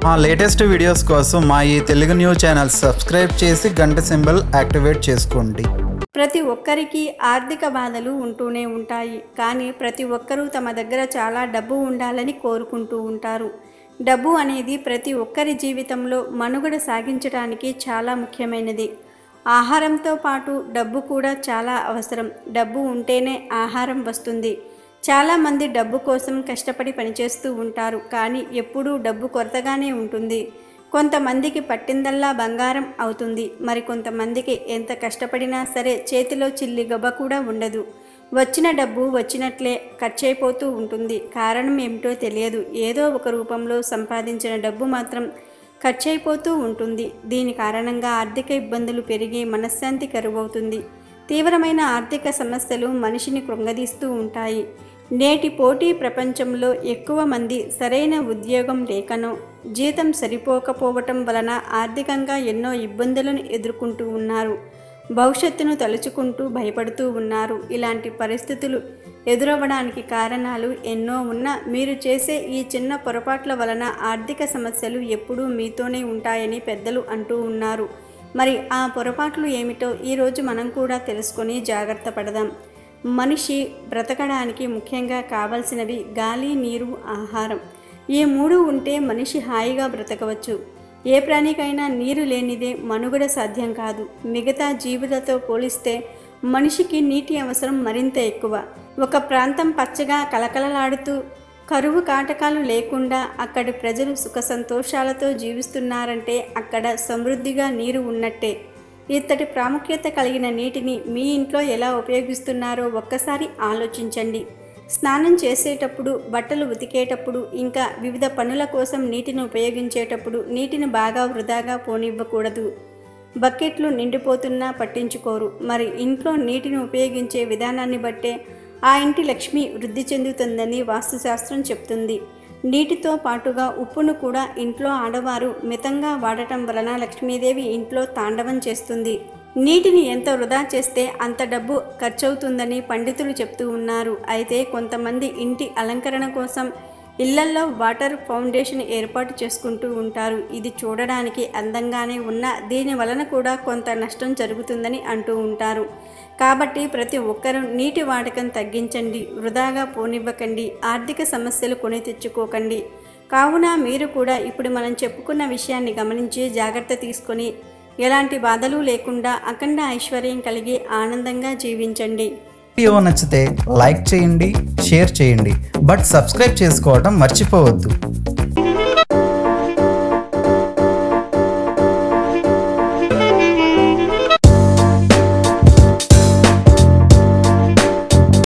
మా latest videos కోసం మా ఈ తెలుగు న్యూస్ ఛానల్ సబ్స్క్రైబ్ చేసి గంట సింబల్ యాక్టివేట్ చేసుకోండి ప్రతి ఒక్కరికి ఆర్థిక బాధలు ఉంటూనే ఉంటాయి కానీ ప్రతి ఒక్కరూ తమ దగ్గర చాలా డబ్బు ఉండాలని కోరుకుంటూ ఉంటారు డబ్బు అనేది ప్రతి ఒక్కరి జీవితంలో మనుగడ సాగించడానికి చాలా ముఖ్యమైనది ఆహారంతో పాటు డబ్బు కూడా చాలా అవసరం డబ్బు ఉంటేనే ఆహారం వస్తుంది చాలామంది డబ్బు కోసం కష్టపడి పనిచేస్తూ ఉంటారు కానీ ఎప్పుడూ డబ్బు కొరతగానే ఉంటుంది కొంతమందికి పట్టిందల్లా బంగారం అవుతుంది మరి కొంతమందికి ఎంత కష్టపడినా సరే చేతిలో చిల్లి గబ్బ కూడా ఉండదు వచ్చిన డబ్బు వచ్చినట్లే ఖర్చయిపోతూ ఉంటుంది కారణం ఏమిటో తెలియదు ఏదో ఒక రూపంలో సంపాదించిన డబ్బు మాత్రం ఖర్చయిపోతూ ఉంటుంది దీని కారణంగా ఆర్థిక ఇబ్బందులు పెరిగి మనశ్శాంతి కరువవుతుంది తీవ్రమైన ఆర్థిక సమస్యలు మనిషిని కృంగదీస్తూ ఉంటాయి నేటి పోటీ ప్రపంచంలో ఎక్కువ మంది సరైన ఉద్యోగం లేకనో జీతం సరిపోకపోవటం వలన ఆర్థికంగా ఎన్నో ఇబ్బందులను ఎదుర్కొంటూ ఉన్నారు భవిష్యత్తును తలుచుకుంటూ భయపడుతూ ఉన్నారు ఇలాంటి పరిస్థితులు ఎదురవ్వడానికి కారణాలు ఎన్నో ఉన్నా మీరు చేసే ఈ చిన్న పొరపాట్ల వలన ఆర్థిక సమస్యలు ఎప్పుడూ మీతోనే ఉంటాయని పెద్దలు అంటూ ఉన్నారు మరి ఆ పొరపాట్లు ఏమిటో ఈరోజు మనం కూడా తెలుసుకొని జాగ్రత్త పడదాం మనిషి బ్రతకడానికి ముఖ్యంగా కావలసినవి గాలి నీరు ఆహారం ఈ మూడు ఉంటే మనిషి హాయిగా బ్రతకవచ్చు ఏ ప్రాణికైనా నీరు లేనిదే మనుగడ సాధ్యం కాదు మిగతా జీవులతో పోలిస్తే మనిషికి నీటి అవసరం మరింత ఎక్కువ ఒక ప్రాంతం పచ్చగా కలకలలాడుతూ కరువు కాటకాలు లేకుండా అక్కడి ప్రజలు సుఖ సంతోషాలతో జీవిస్తున్నారంటే అక్కడ సమృద్ధిగా నీరు ఉన్నట్టే ఇత్తటి ప్రాముఖ్యత కలిగిన నీటిని మీ ఇంట్లో ఎలా ఉపయోగిస్తున్నారో ఒక్కసారి ఆలోచించండి స్నానం చేసేటప్పుడు బట్టలు ఉతికేటప్పుడు ఇంకా వివిధ పనుల కోసం నీటిని ఉపయోగించేటప్పుడు నీటిని బాగా వృధాగా పోనివ్వకూడదు బకెట్లు నిండిపోతున్నా పట్టించుకోరు మరి ఇంట్లో నీటిని ఉపయోగించే విధానాన్ని బట్టే ఆ ఇంటి లక్ష్మి వృద్ధి చెందుతుందని వాస్తుశాస్త్రం చెప్తుంది నీటితో పాటుగా ఉప్పును కూడా ఇంట్లో ఆడవారు మితంగా వాడటం వలన లక్ష్మీదేవి ఇంట్లో తాండవం చేస్తుంది నీటిని ఎంత వృధా చేస్తే అంత డబ్బు ఖర్చవుతుందని పండితులు చెప్తూ ఉన్నారు అయితే కొంతమంది ఇంటి అలంకరణ కోసం ఇళ్లల్లో వాటర్ ఫౌండేషన్ ఏర్పాటు చేసుకుంటూ ఉంటారు ఇది చూడడానికి అందంగానే ఉన్న దీని వలన కూడా కొంత నష్టం జరుగుతుందని అంటూ ఉంటారు కాబట్టి ప్రతి ఒక్కరూ నీటి వాడకం తగ్గించండి వృధాగా పోనివ్వకండి ఆర్థిక సమస్యలు కొని తెచ్చుకోకండి కావున మీరు కూడా ఇప్పుడు మనం చెప్పుకున్న విషయాన్ని గమనించి జాగ్రత్త తీసుకొని ఎలాంటి బాధలు లేకుండా అఖండ ఐశ్వర్యం కలిగి ఆనందంగా జీవించండి వీడియో నచ్చితే లైక్ చేయండి షేర్ చేయండి బట్ సబ్స్క్రైబ్ చేసుకోవడం మర్చిపోవద్దు